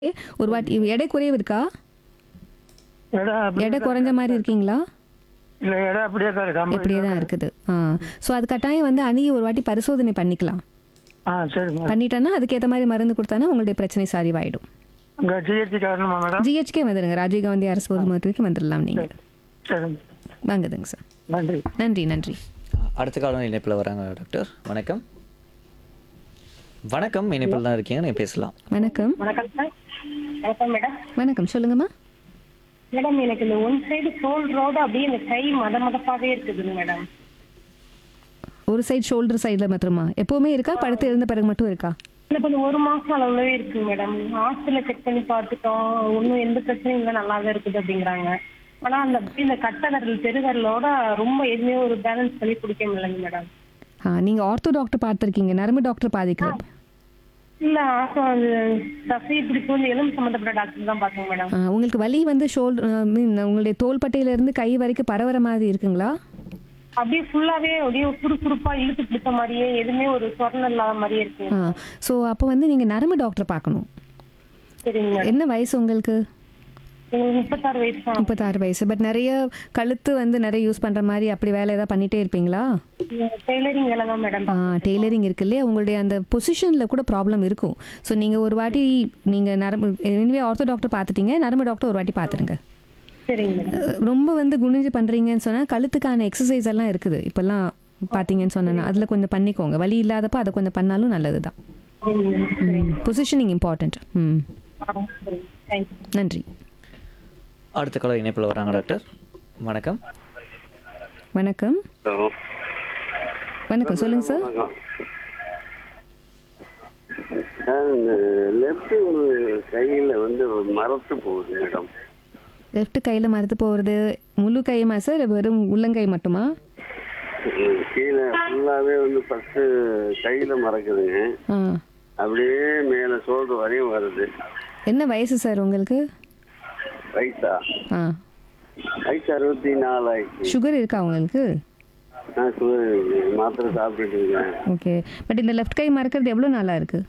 ஒரு வாட்டி எடை குறைவு இருக்கா எடை அப்படியே எடை குறைஞ்ச மாதிரி இருக்கீங்களா இல்லை எடை அப்படியே தான் இருக்கு இப்படியே தான் இருக்குது ஆ ஸோ அது கட்டாயம் வந்து அணுகி ஒரு வாட்டி பரிசோதனை பண்ணிக்கலாம் ஆ சரி மேடம் பண்ணிட்டோன்னா அதுக்கேற்ற மாதிரி மருந்து கொடுத்தானா உங்களுடைய பிரச்சனை சரிவாயிடும் உங்க ஜிஎஸ்டி காரணமா மேடம் ஜிஹெச்கே வந்துடுங்க ராஜீவ்காந்தி அரசு பொது மருத்துவருக்கு வந்துடலாம் நீங்கள் சரி வாங்குதுங்க சார் நன்றி நன்றி நன்றி அடுத்த காலம் இணைப்பில் வராங்க டாக்டர் வணக்கம் வணக்கம் இணைப்பில் தான் இருக்கீங்க நீங்கள் பேசலாம் வணக்கம் வணக்கம் சார் வணக்கம் மேடம் வணக்கம் சொல்லுங்கம்மா மேடம் எனக்கு இந்த ஒன் சைடு சோல் ரோடு அப்படியே இந்த கை மத மதப்பாவே இருக்குதுங்க மேடம் ஒரு சைடு ஷோல்டர் சைடில் மாத்திரமா எப்போவுமே இருக்கா படுத்து எழுந்த பிறகு மட்டும் இருக்கா இல்லை கொஞ்சம் ஒரு மாசம் அளவுலவே இருக்கு மேடம் ஹாஸ்டல்ல செக் பண்ணி பார்த்துட்டோம் ஒன்றும் எந்த பிரச்சனையும் இல்லை நல்லா தான் இருக்குது அப்படிங்கிறாங்க ஆனா அந்த அப்படியே இந்த கட்டை விரல் பெருவிரலோட ரொம்ப எதுவுமே ஒரு பேலன்ஸ் பண்ணி குடிக்க முடியலைங்க மேடம் ஆ நீங்கள் ஆர்த்தோ டாக்டர் பார்த்துருக்கீங்க நரம்பு டாக்டர் பாதிக்கல இல்ல ஆசை அது தசை இப்படி கொஞ்சம் எலும்பு சம்மந்தப்பட்ட டாக்டர் தான் பார்த்தேங்க மேடம் ஆ, உங்களுக்கு வலி வந்து ஷோல்டர் மீன் உங்களுடைய தோள்பட்டையில இருந்து கை வரைக்கும் பரவற மாதிரி இருக்குங்களா அப்படியே ஃபுல்லாவே அப்படியே சுறுசுறுப்பா இழுத்து பிடிச்ச மாதிரியே எதுவுமே ஒரு சொரணம் இல்லாத மாதிரியே இருக்கு ஆ ஸோ அப்போ வந்து நீங்கள் நரம்பு டாக்டர் பார்க்கணும் சரிங்க மேடம் என்ன வயசு உங்களுக்கு உங்களுக்கு முப்பத்தாறு வயசு தான் முப்பத்தாறு வயசு பட் நிறைய கழுத்து வந்து நிறைய யூஸ் பண்ணுற மாதிரி அப்படி வேலை ஏதாவது பண்ணிகிட்டே இருப்பீங்களா டெய்லரிங் வேலை தான் மேடம் டெய்லரிங் இருக்கு இல்லையா உங்களுடைய அந்த பொசிஷனில் கூட ப்ராப்ளம் இருக்கும் ஸோ நீங்கள் ஒரு வாட்டி நீங்கள் நரம்பு எனிவே ஆர்த்தோ டாக்டர் பார்த்துட்டீங்க நரம்பு டாக்டர் ஒரு வாட்டி பார்த்துருங்க சரிங்க மேடம் அஹ் ரொம்ப வந்து குனிஞ்சு பண்ணுறீங்கன்னு சொன்னால் கழுத்துக்கான எக்ஸசைஸ் எல்லாம் இருக்குது இப்போல்லாம் பார்த்தீங்கன்னு சொன்னேன்னா அதில் கொஞ்சம் பண்ணிக்கோங்க வலி இல்லாதப்ப அதை கொஞ்சம் பண்ணாலும் நல்லது தான் சரிங்க மேடம் பொசிஷனிங் இம்பார்ட்டண்ட் ம் ஆ, சரிங்க தேங்க்யூ நன்றி அடுத்த காலம் இணைப்பில் வராங்க டாக்டர் வணக்கம் வணக்கம் ஹலோ வணக்கம் சொல்லுங்கள் சார் சார் இந்த லெஃப்ட் கையில் வந்து மரத்து போகுது மேடம் லெஃப்ட் கையில் மறுத்து போகிறது முழு கையுமா சார் வெறும் உள்ளங்கை மட்டுமா உம், கீழே ஃபுல்லாகவே வந்து ஃபஸ்ட்டு கையில் மறக்குதுங்க ஆ அப்படியே மேலே சோல்டு வரையும் வருது என்ன வயசு சார் உங்களுக்கு வயசா ஆ வயசு அறுபத்தி நாலு ஆயிடுச்சு சுகர் இருக்கா உங்களுக்கு நான் சுகர் மாத்திரை சாப்பிட்டுட்டு இருக்கேன் ஓகே பட் இந்த லெஃப்ட் கை மறக்கிறது எவ்வளோ நாளாக இருக்குது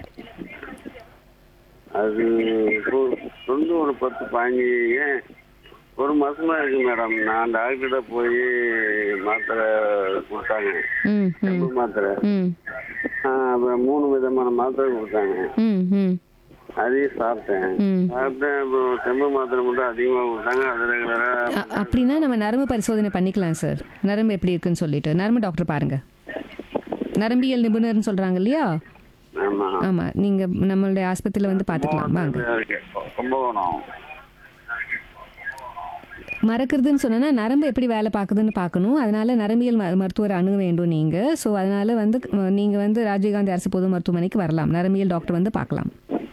அது இப்போ வந்து ஒரு பத்து பாஞ்சு ஏன் ஒரு மாசமா இருக்கு மேடம் நான் டாக்டர்கிட்ட போய் மாத்திரை கொடுத்தாங்க ம் ம் செம்பு மாத்திரை ம் ஆ, அப்புறம் மூணு விதமான மாத்திரை கொடுத்தாங்க ம் ம் அதையும் சாப்பிட்டேன் ம் சாப்பிட்டேன் அப்புறம் செம்பு மாத்திரை மட்டும் அதிகமாக கொடுத்தாங்க அது ரெகுலராக அ- அப்படின்னா நம்ம நரம்பு பரிசோதனை பண்ணிக்கலாம் சார் நரம்பு எப்படி இருக்குன்னு சொல்லிட்டு நரம்பு டாக்டர் பாருங்க நரம்பியல் நிபுணர்னு சொல்றாங்க இல்லையா ஆமாம் ஆமா நீங்க நம்மளுடைய ஆஸ்பத்திரியில வந்து பாத்துக்கலாம் வாங்க கும்பகோணம் மறக்கிறதுன்னு சொன்னா நரம்பு எப்படி வேலை பார்க்குதுன்னு பார்க்கணும் அதனால நரம்பியல் ம- மருத்துவர் அணுக வேண்டும் நீங்க ஸோ அதனால வந்து அஹ், நீங்க வந்து ராஜீவ்காந்தி அரசு பொது மருத்துவமனைக்கு வரலாம் நரம்பியல் டாக்டர் வந்து பார்க்கலாம்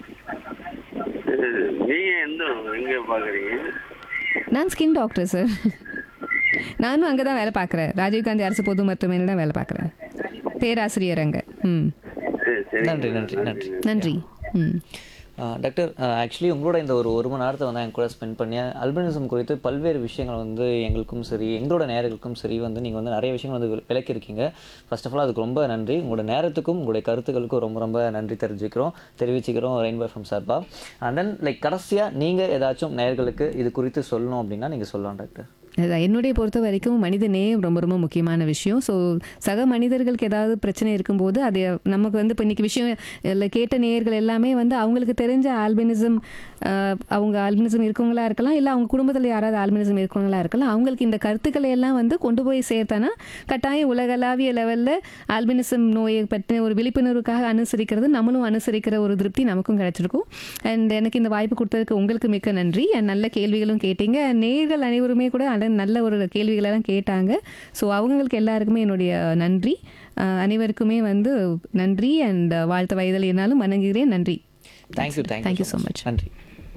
நீங்க எந்த எங்க பாக்குறீங்க நான் ஸ்கின் டாக்டர் சார் நானும் அங்கே தான் வேலை பார்க்குறேன் ராஜீவ்காந்தி அரசு பொது மருத்துவமனையில் தான் வேலை பார்க்குறேன் பேராசிரியர் அங்கே ம் சரி சரி நன்றி நன்றி நன்றி நன்றி ம் ஆ, டாக்டர் ஆக்சுவலி உங்களோட இந்த ஒரு ஒரு மணி நேரத்தை வந்து என் கூட ஸ்பெண்ட் பண்ணி அல்பினிசம் குறித்து பல்வேறு விஷயங்கள் வந்து எங்களுக்கும் சரி எங்களோட நேயர்களுக்கும் சரி வந்து நீங்கள் வந்து நிறைய விஷயங்கள் வந்து வி- விளக்கியிருக்கீங்க ஃபர்ஸ்ட் ஆஃப் ஆல் அதுக்கு ரொம்ப நன்றி உங்களோட நேரத்துக்கும் உங்களுடைய கருத்துக்களுக்கும் ரொம்ப ரொம்ப நன்றி தெரிஞ்சுக்கிறோம் தெரிவிச்சுக்கிறோம் ரெயின்போ ஃப்ரம் சார்பா அண்ட் தென் லைக் கடைசியாக நீங்கள் ஏதாச்சும் நேயர்களுக்கு இது குறித்து சொல்லணும் அப்படின்னா நீங்கள் சொல்லலாம் டாக்டர் அதான் என்னுடைய பொறுத்த வரைக்கும் மனித நேயம் ரொம்ப ரொம்ப முக்கியமான விஷயம் ஸோ சக மனிதர்களுக்கு ஏதாவது பிரச்சனை இருக்கும்போது அது நமக்கு வந்து இப்போ இன்னைக்கு விஷயம் இல்லை கேட்ட நேயர்கள் எல்லாமே வந்து அவங்களுக்கு தெரிஞ்ச ஆல்பினிசம் அவங்க ஆல்பினிசம் இருக்கவங்களா இருக்கலாம் இல்லை அவங்க குடும்பத்தில் யாராவது ஆல்பினிசம் இருக்கவங்களா இருக்கலாம் அவங்களுக்கு இந்த கருத்துக்களை எல்லாம் வந்து கொண்டு போய் சேர்த்தானா கட்டாயம் உலகளாவிய லெவலில் ஆல்பினிசம் நோயை பற்றின ஒரு விழிப்புணர்வுக்காக அனுசரிக்கிறது நம்மளும் அனுசரிக்கிற ஒரு திருப்தி நமக்கும் கிடைச்சிருக்கும் அண்ட் எனக்கு இந்த வாய்ப்பு கொடுத்ததுக்கு உங்களுக்கு மிக்க நன்றி and நல்ல கேள்விகளும் கேட்டீங்க நேர்கள் அனைவருமே கூட அட- நல்ல ஒரு கேள்விகளெல்லாம் கேட்டாங்க ஸோ அவங்களுக்கு எல்லாருக்குமே என்னுடைய நன்றி அஹ் அனைவருக்குமே வந்து நன்றி அண்ட் வாழ்த்த வயதில் என்னாலும் வணங்குகிறேன் நன்றி thank you Thank thank you you so much. நன்றி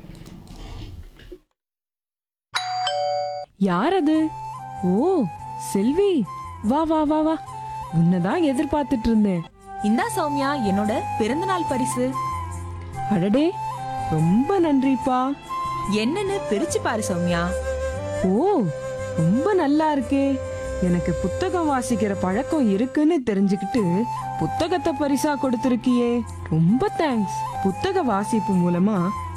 யார் அது ஓ செல்வி வா வா வா வா உன்னதான் எதிர்பார்த்துட்டு இருந்தேன் இந்தா சௌமியா என்னோட பிறந்தநாள் பரிசு அடடே ரொம்ப நன்றிப்பா என்னன்னு பிரிச்சு பாரு சௌமியா ஓ ரொம்ப நல்லா இருக்கே எனக்கு புத்தகம் வாசிக்கிற பழக்கம் இருக்குன்னு தெரிஞ்சுக்கிட்டு புத்தகத்தை பரிசா கொடுத்திருக்கியே ரொம்ப தேங்க்ஸ் புத்தக வாசிப்பு மூலமா